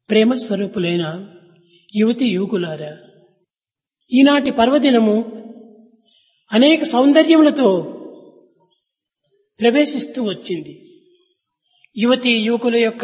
ప్రేమ స్వరూపులైన యువతి యువకులారా ఈనాటి పర్వదినము అనేక సౌందర్యములతో ప్రవేశిస్తూ వచ్చింది యువతి యువకుల యొక్క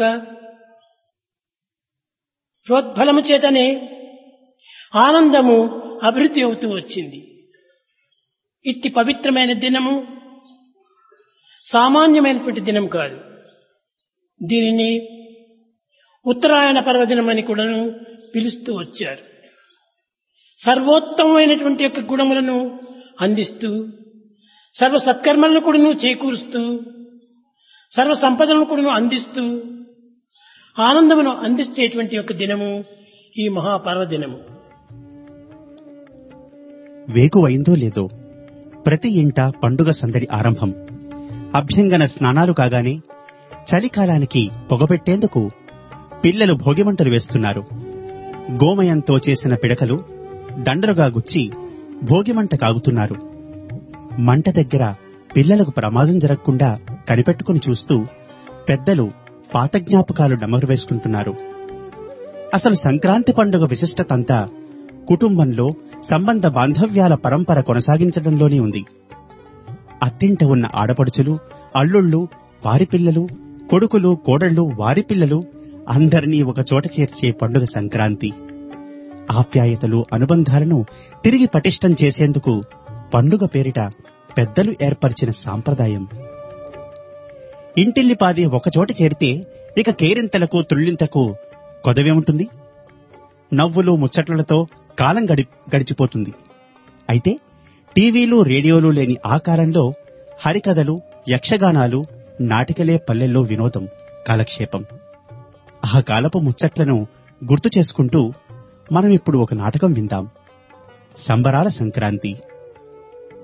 ప్రోద్బలము చేతనే ఆనందము అభివృద్ధి అవుతూ వచ్చింది ఇట్టి పవిత్రమైన దినము సామాన్యమైనటువంటి దినం కాదు దీనిని ఉత్తరాయణ పర్వదినం అని కూడాను పిలుస్తూ వచ్చారు సర్వోత్తమమైనటువంటి యొక్క గుణములను అందిస్తూ సర్వ సత్కర్మలను కూడాను చేకూరుస్తూ సర్వ సంపదలను కూడాను అందిస్తూ ఆనందమును అందించేటువంటి యొక్క దినము ఈ మహాపర్వదినము వేకువైందో లేదో ప్రతి ఇంట పండుగ సందడి ఆరంభం అభ్యంగన స్నానాలు కాగానే చలికాలానికి పొగబెట్టేందుకు పిల్లలు భోగిమంటలు వేస్తున్నారు గోమయంతో చేసిన పిడకలు దండలుగా గుచ్చి భోగిమంట కాగుతున్నారు మంట దగ్గర పిల్లలకు ప్రమాదం జరగకుండా కనిపెట్టుకుని చూస్తూ పెద్దలు పాత జ్ఞాపకాలు నమరు వేసుకుంటున్నారు అసలు సంక్రాంతి పండుగ విశిష్టతంతా కుటుంబంలో సంబంధ బాంధవ్యాల పరంపర కొనసాగించడంలోనే ఉంది అత్తింట ఉన్న ఆడపడుచులు అల్లుళ్ళు వారి పిల్లలు కొడుకులు కోడళ్ళు వారి పిల్లలు అందరినీ ఒక చోట చేర్చే పండుగ సంక్రాంతి ఆప్యాయతలు అనుబంధాలను తిరిగి పటిష్టం చేసేందుకు పండుగ పేరిట పెద్దలు ఏర్పరిచిన సాంప్రదాయం ఇంటిల్లిపాది ఒకచోట చేరితే ఇక కేరింతలకు తుళ్ళింతకు కొదవేముంటుంది నవ్వులు ముచ్చట్లతో కాలం గడి గడిచిపోతుంది అయితే టీవీలు రేడియోలు లేని ఆ కాలంలో హరికథలు యక్షగానాలు నాటికలే పల్లెల్లో వినోదం కాలక్షేపం ఆ కాలపు ముచ్చట్లను గుర్తు చేసుకుంటూ మనం ఇప్పుడు ఒక నాటకం విందాం సంబరాల సంక్రాంతి